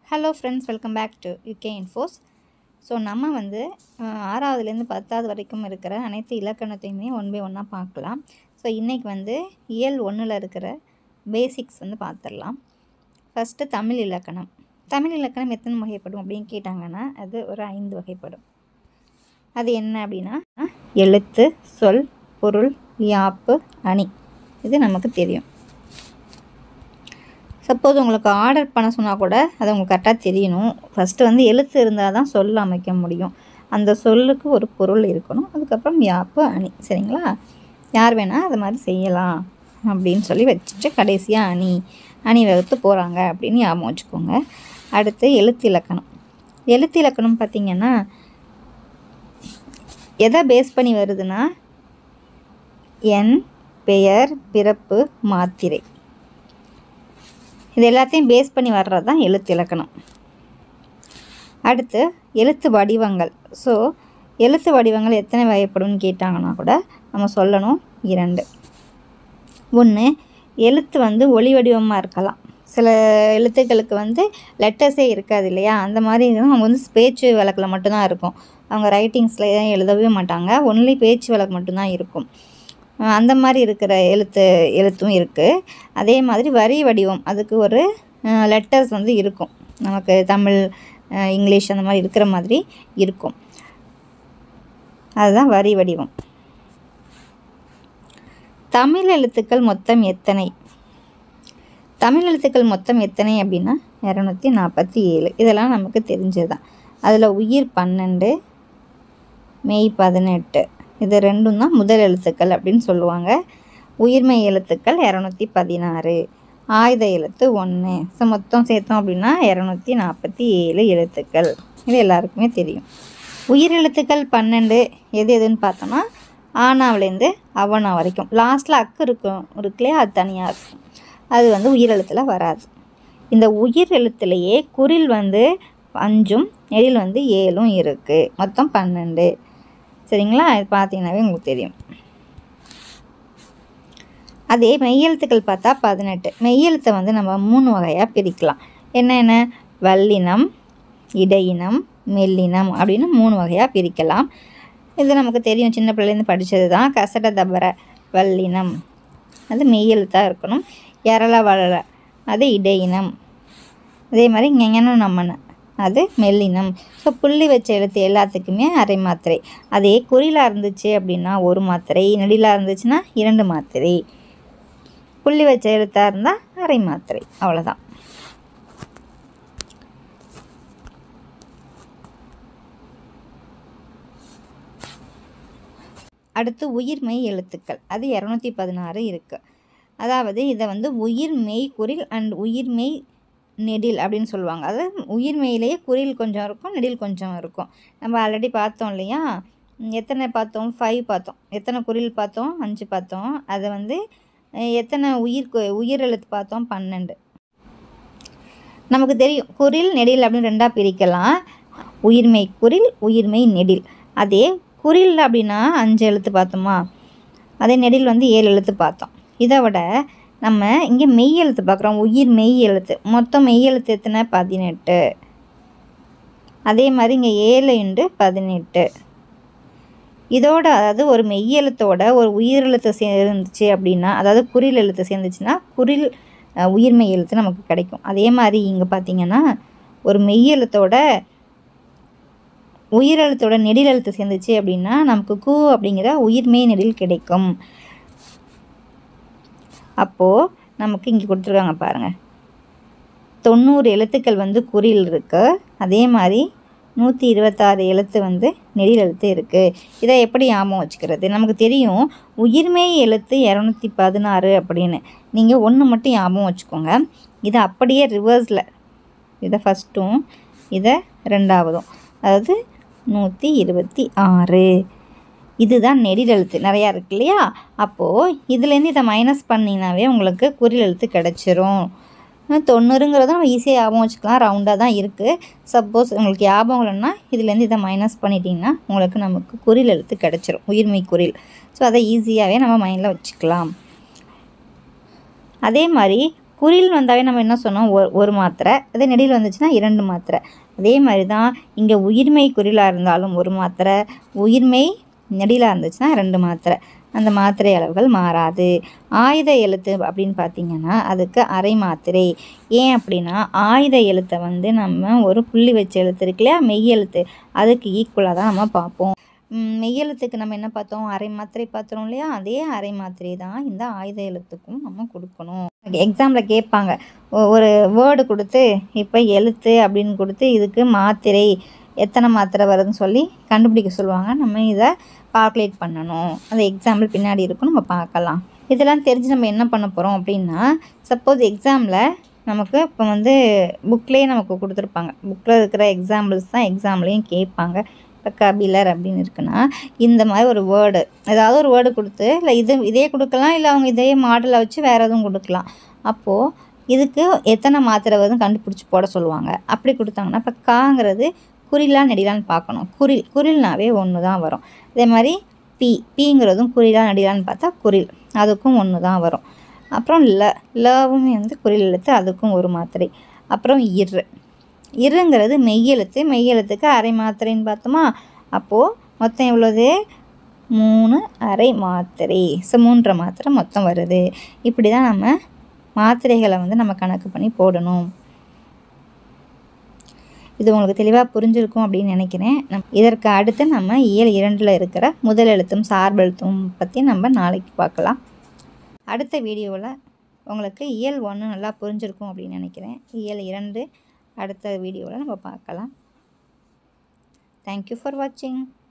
hello friends welcome back to UK infos so நம்ம வந்து அஹ், ஆறாவதுலேருந்து பத்தாவது வரைக்கும் இருக்கிற அனைத்து இலக்கணத்தையுமே ஒன் பை ஒன்னாக பார்க்கலாம் ஸோ இன்றைக்கி வந்து இயல் ஒன்றில் இருக்கிற பேசிக்ஸ் வந்து பார்த்துடலாம் ஃபஸ்ட்டு தமிழ் இலக்கணம் தமிழ் இலக்கணம் எத்தனை வகைப்படும் அப்படின்னு கேட்டாங்கன்னா அது ஒரு ஐந்து வகைப்படும் அது என்ன அப்படின்னா எழுத்து சொல் பொருள் யாப்பு அணி இது நமக்கு தெரியும் சப்போஸ் உங்களுக்கு ஆர்டர் பண்ண சொன்னால் கூட அது உங்களுக்கு கரெக்டாக தெரியணும் ஃபஸ்ட்டு வந்து எழுத்து இருந்தால் தான் சொல் அமைக்க முடியும் அந்த சொல்லுக்கு ஒரு பொருள் இருக்கணும் அதுக்கப்புறம் யாப்பு அணி சரிங்களா யார் வேணால் அது மாதிரி செய்யலாம் அப்படின்னு சொல்லி வச்சுட்டு கடைசியாக அணி அணி வகுத்து போகிறாங்க அப்படின்னு ஞாபகம் வச்சுக்கோங்க அடுத்து எழுத்து இலக்கணம் எழுத்து இலக்கணம் பார்த்திங்கன்னா எதை பேஸ் பண்ணி வருதுன்னா எண் பெயர் பிறப்பு மாத்திரை இது எல்லாத்தையும் பேஸ் பண்ணி வர்றது தான் எழுத்து இலக்கணம் அடுத்து எழுத்து வடிவங்கள் ஸோ எழுத்து வடிவங்கள் எத்தனை வகைப்படும்னு கேட்டாங்கன்னா கூட நம்ம சொல்லணும் இரண்டு ஒன்று எழுத்து வந்து ஒளி வடிவமாக இருக்கலாம் சில எழுத்துக்களுக்கு வந்து லெட்டர்ஸே இருக்காது இல்லையா அந்த மாதிரி இருந்தா அவங்க வந்து பேச்சு வழக்கில் மட்டும்தான் இருக்கும் அவங்க ரைட்டிங்ஸில் எழுதவே மாட்டாங்க ஒன்லி பேச்சு வழக்கு மட்டும்தான் இருக்கும் அஹ் அந்த மாதிரி இருக்கிற எழுத்து எழுத்தும் இருக்குது அதே மாதிரி வரி வடிவம் அதுக்கு ஒரு லெட்டர்ஸ் வந்து இருக்கும் நமக்கு தமிழ் அஹ் இங்கிலீஷ் அந்த மாதிரி இருக்கிற மாதிரி இருக்கும் அதுதான் வரி வடிவம் தமிழ் எழுத்துக்கள் மொத்தம் எத்தனை தமிழ் எழுத்துக்கள் மொத்தம் எத்தனை அப்படின்னா இரநூத்தி நாற்பத்தி ஏழு இதெல்லாம் நமக்கு தெரிஞ்சது தான் அதில் உயிர் பன்னெண்டு மெய் பதினெட்டு இது ரெண்டும் தான் முதல் எழுத்துக்கள் அப்படின்னு சொல்லுவாங்க உயிர்மெய் எழுத்துக்கள் இரநூத்தி பதினாறு ஆயுத எழுத்து ஒன்று ஸோ மொத்தம் சேர்த்தோம் அப்படின்னா இரநூத்தி நாற்பத்தி ஏழு எழுத்துக்கள் இது எல்லாருக்குமே தெரியும் உயிர் எழுத்துக்கள் பன்னெண்டு எது எதுன்னு பார்த்தோம்னா ஆனாவிலேருந்து அவனா வரைக்கும் லாஸ்ட்டில் அக்கு இருக்கும் இருக்கு இல்லையா அது தனியாக இருக்கும் அது வந்து உயிர் எழுத்தில் வராது இந்த உயிர் எழுத்துலேயே குறில் வந்து அஞ்சும் நெடில் வந்து ஏழும் இருக்குது மொத்தம் பன்னெண்டு சரிங்களா இது பார்த்தீங்கன்னாவே உங்களுக்கு தெரியும் அதே மெய்யெழுத்துக்கள் பார்த்தா பதினெட்டு மெய்யெழுத்தை வந்து நம்ம மூணு வகையாக பிரிக்கலாம் என்னென்ன வல்லினம் இடையினம் மெல்லினம் அப்படின்னு மூணு வகையாக பிரிக்கலாம் இது நமக்கு தெரியும் சின்ன பிள்ளைலேருந்து படித்தது தான் கசட தபர வல்லினம் அது மெய்யெழுத்தாக இருக்கணும் எரள வளர அது இடையினம் அதே மாதிரி ஞெஞன நம்மன அது மெல்லினம் ஸோ புள்ளி வச்ச எழுத்து எல்லாத்துக்குமே அரை மாத்திரை அதே குறிலாக இருந்துச்சு அப்படின்னா ஒரு மாத்திரை நெடிலாக இருந்துச்சுன்னா இரண்டு மாத்திரை புள்ளி வச்ச எழுத்தாக இருந்தால் அரை மாத்திரை அவ்வளோதான் அடுத்து உயிர்மெய் எழுத்துக்கள் அது இரநூத்தி பதினாறு இருக்குது அதாவது இதை வந்து உயிர்மெய் குறில் அண்ட் உயிர்மெய் நெடில் அப்படின்னு சொல்லுவாங்க அதாவது உயிர்மெயிலேயே குறில் கொஞ்சம் இருக்கும் நெடில் கொஞ்சம் இருக்கும் நம்ம ஆல்ரெடி பார்த்தோம் இல்லையா ம், எத்தனை பார்த்தோம் ஃபைவ் பார்த்தோம் எத்தனை குறில் பார்த்தோம் அஞ்சு பார்த்தோம் அது வந்து அஹ், எத்தனை உயிர் கு- உயிர் எழுத்து பார்த்தோம் பன்னெண்டு நமக்கு தெரியும் குறில் நெடில் அப்படின்னு ரெண்டாக பிரிக்கலாம் உயிர்மெய் குறில் உயிர்மெய் நெடில் அதே குறில் அப்படின்னா அஞ்சு எழுத்து பார்த்தோமா அதே நெடில் வந்து ஏழு எழுத்து பார்த்தோம் இதை விட நம்ம இங்கே மெய் எழுத்து பார்க்குறோம் உயிர் மெய் எழுத்து மொத்தம் மெய் எழுத்து எத்தனை பதினெட்டு அதே மாதிரி இங்கே ஏழு இண்டு பதினெட்டு இதோட அதாவது ஒரு மெய் எழுத்தோட ஒரு உயிர் எழுத்து சேர்ந்துச்சு அப்படின்னா அதாவது குறில் எழுத்து சேர்ந்துச்சுன்னா குறில் அஹ், உயிர்மெய் எழுத்து நமக்கு கிடைக்கும் அதே மாதிரி இங்கே பார்த்தீங்கன்னா ஒரு மெய் எழுத்தோட உயிர் எழுத்தோட நெடில் எழுத்து சேர்ந்துச்சு அப்படின்னா நமக்கு கு அப்படிங்கிற உயிர்மெய் நெடில் கிடைக்கும் அப்போது நமக்கு இங்கே கொடுத்துருக்காங்க பாருங்கள் தொண்ணூறு எழுத்துக்கள் வந்து குறில் இருக்கு அதே மாதிரி நூற்றி இருபத்தாறு எழுத்து வந்து நெடில் எழுத்து இருக்குது இதை எப்படி ஞாபகம் வச்சுக்கிறது நமக்கு தெரியும் உயிர்மெய் எழுத்து இரநூத்தி பதினாறு அப்படின்னு நீங்கள் ஒன்று மட்டும் ஞாபகம் வச்சுக்கோங்க இதை அப்படியே ரிவர்ஸில் இதை ஃபஸ்ட்டும் இதை ரெண்டாவதும் அதாவது நூற்றி இருபத்தி ஆறு இதுதான் நெடில் எழுத்து நிறையா இருக்கு இல்லையா அப்போது இதுலேருந்து இதை மைனஸ் பண்ணிங்கனாவே உங்களுக்கு குறில் எழுத்து கிடச்சிரும் தொண்ணூறுங்கிறத நம்ம ஈஸியாக ஞாபகம் வச்சுக்கலாம் ரவுண்டாக தான் இருக்குது சப்போஸ் உங்களுக்கு ஞாபகம் இல்லைன்னா இதுலேருந்து இதை மைனஸ் பண்ணிட்டீங்கன்னா உங்களுக்கு நமக்கு குறில் எழுத்து கிடச்சிரும் உயிர்மை குறில் ஸோ அதை ஈஸியாகவே நம்ம மைண்டில் வச்சுக்கலாம் அதே மாதிரி குறில் வந்தாவே நம்ம என்ன சொன்னோம் ஒரு ஒரு மாத்திரை அதே நெடில் வந்துச்சுன்னா இரண்டு மாத்திரை அதே மாதிரி தான் இங்கே உயிர்மை குறிலாக இருந்தாலும் ஒரு மாத்திரை உயிர்மை நெடிலாக இருந்துச்சுன்னா ரெண்டு மாத்திரை அந்த மாத்திரை அளவுகள் மாறாது ஆயுத எழுத்து அப்படின்னு பார்த்தீங்கன்னா அதுக்கு அரை மாத்திரை ஏன் அப்படின்னா ஆயுத எழுத்தை வந்து நம்ம ஒரு புள்ளி வச்ச எழுத்து இருக்கு இல்லையா மெய் எழுத்து அதுக்கு ஈக்குவலாக தான் நம்ம பார்ப்போம் ம், மெய் எழுத்துக்கு நம்ம என்ன பார்த்தோம் அரை மாத்திரை பார்த்தோம் இல்லையா அதே அரை மாத்திரை தான் இந்த ஆயுத எழுத்துக்கும் நம்ம கொடுக்கணும் எக்ஸாமில் கேட்பாங்க ஒ- ஒரு வேர்டு கொடுத்து இப்போ எழுத்து அப்படின்னு கொடுத்து இதுக்கு மாத்திரை எத்தனை மாத்திரை வருதுன்னு சொல்லி கண்டுபிடிக்க சொல்லுவாங்க நம்ம இதை கால்குலேட் பண்ணணும் அந்த எக்ஸாம்பிள் பின்னாடி இருக்கும் நம்ம பார்க்கலாம் இதெல்லாம் தெரிஞ்சு நம்ம என்ன பண்ண போகிறோம் அப்படின்னா சப்போஸ் எக்ஸாமில் நமக்கு இப்போ வந்து புக்லேயே நமக்கு கொடுத்துருப்பாங்க புக்கில் இருக்கிற எக்ஸாம்பிள்ஸ் தான் எக்ஸாம்லேயும் கேட்பாங்க இப்போ கபிலர் அப்படின்னு இருக்குன்னா இந்த மாதிரி ஒரு வேர்டு ஏதாவது ஒரு வேர்டு கொடுத்து இல்லை இது இதே கொடுக்கலாம் இல்லை அவங்க இதே மாடலை வச்சு வேறு எதுவும் கொடுக்கலாம் அப்போது இதுக்கு எத்தனை மாத்திரை வருதுன்னு கண்டுபிடிச்சி போட சொல்லுவாங்க அப்படி கொடுத்தாங்கன்னா இப்போ காங்கிறது குறிலா நெடிலான்னு பார்க்கணும் குறில் குறில்னாவே ஒன்று தான் வரும் அதே மாதிரி பி பிங்கிறதும் குறிலா நெடிலான்னு பார்த்தா குறில் அதுக்கும் ஒன்று தான் வரும் அப்புறம் ல லவுமே வந்து குறில் எழுத்து அதுக்கும் ஒரு மாத்திரை அப்புறம் இரு இருங்கிறது மெய்யெழுத்து மெய்யெழுத்துக்கு அரை மாத்திரைன்னு பார்த்தோமா அப்போது மொத்தம் எவ்வளோது மூணு அரை மாத்திரை ஸோ மூன்றரை மாத்திரை மொத்தம் வருது இப்படி தான் நம்ம மாத்திரைகளை வந்து நம்ம கணக்கு பண்ணி போடணும் இது உங்களுக்கு தெளிவாக புரிஞ்சிருக்கும் அப்படின்னு நினைக்கிறேன் நம் இதற்கு அடுத்து நம்ம இயல் இரண்டில் இருக்கிற முதல் எழுத்தும் சார்பெழுத்தும் பற்றி நம்ம நாளைக்கு பார்க்கலாம் அடுத்த வீடியோவில் உங்களுக்கு இயல் ஒன்று நல்லா புரிஞ்சிருக்கும் அப்படின்னு நினைக்கிறேன் இயல் இரண்டு அடுத்த வீடியோவில் நம்ம பார்க்கலாம் தேங்க்யூ ஃபார் வாட்சிங்